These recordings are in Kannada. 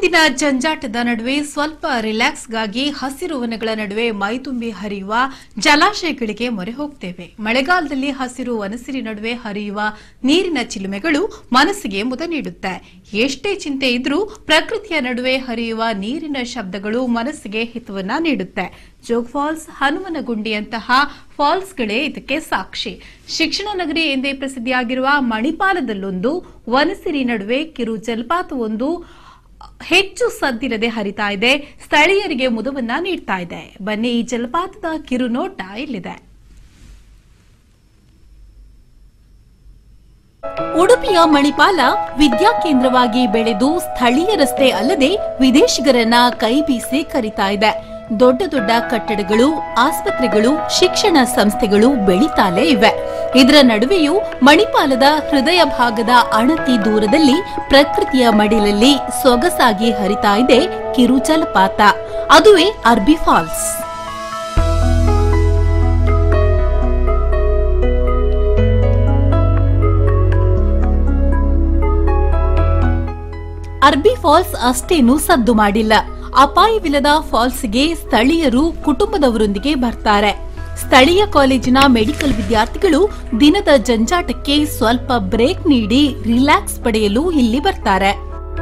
ದೈನಂದಿನ ಜಂಜಾಟದ ನಡುವೆ ಸ್ವಲ್ಪ ರಿಲ್ಯಾಕ್ಸ್ಗಾಗಿ ಹಸಿರು ವನಗಳ ನಡುವೆ ಮೈತುಂಬಿ ಹರಿಯುವ ಜಲಾಶಯಗಳಿಗೆ ಮೊರೆ ಹೋಗ್ತೇವೆ ಮಳೆಗಾಲದಲ್ಲಿ ಹಸಿರು ವನಸಿರಿ ನಡುವೆ ಹರಿಯುವ ನೀರಿನ ಚಿಲುಮೆಗಳು ಮನಸ್ಸಿಗೆ ಮುದ ನೀಡುತ್ತೆ ಎಷ್ಟೇ ಚಿಂತೆ ಇದ್ರೂ ಪ್ರಕೃತಿಯ ನಡುವೆ ಹರಿಯುವ ನೀರಿನ ಶಬ್ದಗಳು ಮನಸ್ಸಿಗೆ ಹಿತವನ್ನ ನೀಡುತ್ತೆ ಜೋಗ್ ಫಾಲ್ಸ್ ಹನುಮನಗುಂಡಿಯಂತಹ ಫಾಲ್ಸ್ಗಳೇ ಇದಕ್ಕೆ ಸಾಕ್ಷಿ ಶಿಕ್ಷಣ ನಗರಿ ಎಂದೇ ಪ್ರಸಿದ್ಧಿಯಾಗಿರುವ ಮಣಿಪಾಲದಲ್ಲೊಂದು ವನಸಿರಿ ನಡುವೆ ಕಿರು ಜಲಪಾತವೊಂದು ಹೆಚ್ಚು ಸದ್ದಿಲ್ಲದೆ ಹರಿತಾ ಇದೆ ಸ್ಥಳೀಯರಿಗೆ ಮುದವನ್ನ ನೀಡ್ತಾ ಇದೆ ಬನ್ನಿ ಈ ಜಲಪಾತದ ಕಿರುನೋಟ ಇಲ್ಲಿದೆ ಉಡುಪಿಯ ಮಣಿಪಾಲ ವಿದ್ಯಾಕೇಂದ್ರವಾಗಿ ಬೆಳೆದು ಸ್ಥಳೀಯರಷ್ಟೇ ಅಲ್ಲದೆ ವಿದೇಶಿಗರನ್ನ ಕೈಬೀಸಿ ಕರಿತಾ ಇದೆ ದೊಡ್ಡ ದೊಡ್ಡ ಕಟ್ಟಡಗಳು ಆಸ್ಪತ್ರೆಗಳು ಶಿಕ್ಷಣ ಸಂಸ್ಥೆಗಳು ಬೆಳಿತಾಲೇ ಇವೆ ಇದರ ನಡುವೆಯೂ ಮಣಿಪಾಲದ ಹೃದಯ ಭಾಗದ ಅಣತಿ ದೂರದಲ್ಲಿ ಪ್ರಕೃತಿಯ ಮಡಿಲಲ್ಲಿ ಸೊಗಸಾಗಿ ಹರಿತಾ ಇದೆ ಕಿರು ಜಲಪಾತ ಅದುವೇ ಅರ್ಬಿ ಫಾಲ್ಸ್ ಅರ್ಬಿ ಫಾಲ್ಸ್ ಅಷ್ಟೇನೂ ಸದ್ದು ಮಾಡಿಲ್ಲ ಅಪಾಯವಿಲ್ಲದ ಫಾಲ್ಸ್ಗೆ ಸ್ಥಳೀಯರು ಕುಟುಂಬದವರೊಂದಿಗೆ ಬರ್ತಾರೆ ಸ್ಥಳೀಯ ಕಾಲೇಜಿನ ಮೆಡಿಕಲ್ ವಿದ್ಯಾರ್ಥಿಗಳು ದಿನದ ಜಂಜಾಟಕ್ಕೆ ಸ್ವಲ್ಪ ಬ್ರೇಕ್ ನೀಡಿ ರಿಲ್ಯಾಕ್ಸ್ ಪಡೆಯಲು ಇಲ್ಲಿ ಬರ್ತಾರೆ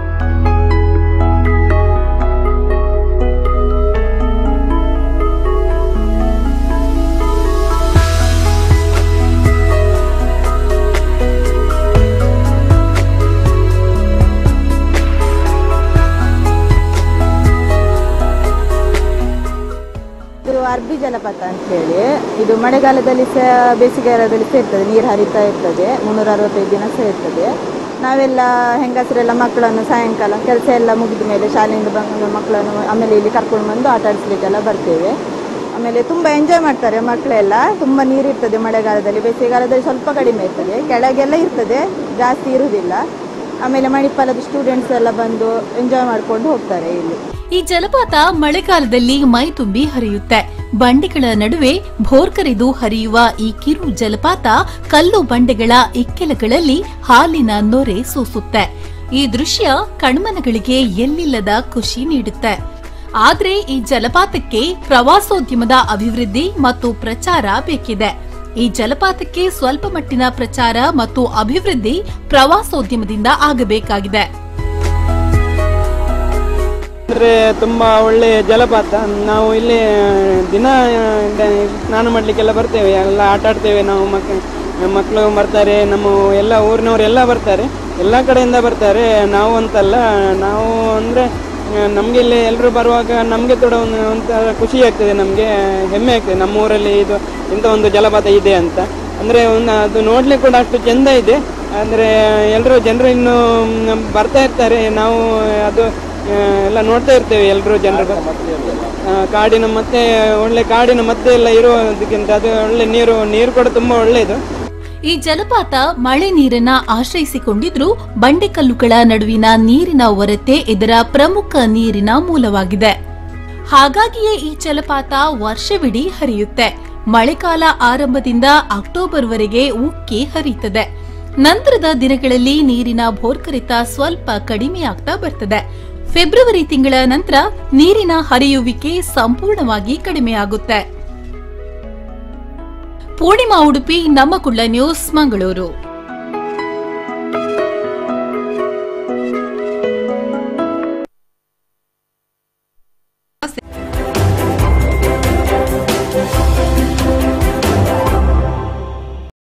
ಇದು ಅರ್ಬಿ ಜಲಪಾತ ಅಂತ ಹೇಳಿ ಇದು ಮಳೆಗಾಲದಲ್ಲಿ ಸಹ ಬೇಸಿಗೆಗಾಲದಲ್ಲಿ ಸಹ ಇರ್ತದೆ ನೀರು ಹರಿತಾ ಇರ್ತದೆ ಮುನ್ನೂರ ಅರವತ್ತೈದು ದಿನ ಸಹ ಇರ್ತದೆ ನಾವೆಲ್ಲ ಹೆಂಗಸರೆಲ್ಲ ಮಕ್ಕಳನ್ನು ಸಾಯಂಕಾಲ ಕೆಲಸ ಎಲ್ಲ ಮುಗಿದ ಮೇಲೆ ಶಾಲೆಯಿಂದ ಬಂದ ಮಕ್ಕಳನ್ನು ಆಮೇಲೆ ಇಲ್ಲಿ ಕರ್ಕೊಂಡು ಬಂದು ಆಟ ಆಡಿಸ್ಲಿಕ್ಕೆಲ್ಲ ಬರ್ತೇವೆ ಆಮೇಲೆ ತುಂಬ ಎಂಜಾಯ್ ಮಾಡ್ತಾರೆ ಮಕ್ಕಳೆಲ್ಲ ತುಂಬ ನೀರಿರ್ತದೆ ಮಳೆಗಾಲದಲ್ಲಿ ಬೇಸಿಗೆಗಾಲದಲ್ಲಿ ಸ್ವಲ್ಪ ಕಡಿಮೆ ಇರ್ತದೆ ಕೆಳಗೆಲ್ಲ ಇರ್ತದೆ ಜಾಸ್ತಿ ಇರುವುದಿಲ್ಲ ಆಮೇಲೆ ಮಣಿಪಾಲದ ಸ್ಟೂಡೆಂಟ್ಸ್ ಎಲ್ಲ ಬಂದು ಎಂಜಾಯ್ ಮಾಡ್ಕೊಂಡು ಹೋಗ್ತಾರೆ ಇಲ್ಲಿ ಈ ಜಲಪಾತ ಮಳೆಗಾಲದಲ್ಲಿ ಮೈ ತುಂಬಿ ಹರಿಯುತ್ತೆ ಬಂಡೆಗಳ ನಡುವೆ ಭೋರ್ಕರಿದು ಹರಿಯುವ ಈ ಕಿರು ಜಲಪಾತ ಕಲ್ಲು ಬಂಡೆಗಳ ಇಕ್ಕೆಲಗಳಲ್ಲಿ ಹಾಲಿನ ನೊರೆ ಸೂಸುತ್ತೆ ಈ ದೃಶ್ಯ ಕಣ್ಮನಗಳಿಗೆ ಎಲ್ಲಿಲ್ಲದ ಖುಷಿ ನೀಡುತ್ತೆ ಆದ್ರೆ ಈ ಜಲಪಾತಕ್ಕೆ ಪ್ರವಾಸೋದ್ಯಮದ ಅಭಿವೃದ್ಧಿ ಮತ್ತು ಪ್ರಚಾರ ಬೇಕಿದೆ ಈ ಜಲಪಾತಕ್ಕೆ ಸ್ವಲ್ಪ ಮಟ್ಟಿನ ಪ್ರಚಾರ ಮತ್ತು ಅಭಿವೃದ್ಧಿ ಪ್ರವಾಸೋದ್ಯಮದಿಂದ ಆಗಬೇಕಾಗಿದೆ ಅಂದರೆ ತುಂಬ ಒಳ್ಳೆಯ ಜಲಪಾತ ನಾವು ಇಲ್ಲಿ ದಿನ ಡ- ಸ್ನಾನ ಮಾಡಲಿಕ್ಕೆಲ್ಲ ಬರ್ತೇವೆ ಎಲ್ಲ ಆಟ ಆಡ್ತೇವೆ ನಾವು ಮಕ್ಕ ಮಕ್ಕಳು ಬರ್ತಾರೆ ನಮ್ಮ ಎಲ್ಲ ಊರಿನವರೆಲ್ಲ ಬರ್ತಾರೆ ಎಲ್ಲ ಕಡೆಯಿಂದ ಬರ್ತಾರೆ ನಾವು ಅಂತಲ್ಲ ನಾವು ಅಂದರೆ ನಮಗೆ ಇಲ್ಲಿ ಎಲ್ಲರೂ ಬರುವಾಗ ನಮಗೆ ಕೂಡ ಒಂದು ಒಂಥರ ಖುಷಿ ಆಗ್ತದೆ ನಮಗೆ ಹೆಮ್ಮೆ ಆಗ್ತದೆ ನಮ್ಮ ಊರಲ್ಲಿ ಇದು ಇಂಥ ಒಂದು ಜಲಪಾತ ಇದೆ ಅಂತ ಅಂದರೆ ಒಂದು ಅದು ನೋಡ್ಲಿಕ್ಕೆ ಕೂಡ ಅಷ್ಟು ಚೆಂದ ಇದೆ ಅಂದರೆ ಎಲ್ಲರೂ ಜನರು ಇನ್ನು ಮ್, ಬರ್ತಾ ಇರ್ತಾರೆ ನಾವು ಅದು ಆ, ಎಲ್ಲ ನೋಡ್ತಾ ಇರ್ತೇವೆ ಎಲ್ಲರೂ ಜನರು ಆ, ಕಾಡಿನ ಮತ್ತೆ ಒಳ್ಳೆ ಕಾಡಿನ ಮಧ್ಯೆ ಎಲ್ಲ ಇರುವುದಕ್ಕಿಂತ ಅದು ಒಳ್ಳೆ ನೀರು ನೀರು ಕೂಡ ತುಂಬಾ ಒಳ್ಳೆಯದು ಈ ಜಲಪಾತ ಮಳೆ ನೀರನ್ನ ಆಶ್ರಯಿಸಿಕೊಂಡಿದ್ರೂ ಬಂಡೆಕಲ್ಲುಗಳ ನಡುವಿನ ನೀರಿನ ಒರತೆ ಇದರ ಪ್ರಮುಖ ನೀರಿನ ಮೂಲವಾಗಿದೆ ಹಾಗಾಗಿಯೇ ಈ ಜಲಪಾತ ವರ್ಷವಿಡೀ ಹರಿಯುತ್ತೆ ಮಳೆಕಾಲ ಆರಂಭದಿಂದ ಅಕ್ಟೋಬರ್ವರೆಗೆ ಉಕ್ಕಿ ಹರಿಯುತ್ತದೆ ನಂತರದ ದಿನಗಳಲ್ಲಿ ನೀರಿನ ಭೋರ್ಕರಿತ ಸ್ವಲ್ಪ ಕಡಿಮೆಯಾಗ್ತಾ ಬರ್ತದೆ ಫೆಬ್ರವರಿ ತಿಂಗಳ ನಂತರ ನೀರಿನ ಹರಿಯುವಿಕೆ ಸಂಪೂರ್ಣವಾಗಿ ಕಡಿಮೆಯಾಗುತ್ತೆ ಪೂರ್ಣಿಮಾ ಉಡುಪಿ ನಮ್ಮ ಕುಳ್ಳ ನ್ಯೂಸ್ ಮಂಗಳೂರು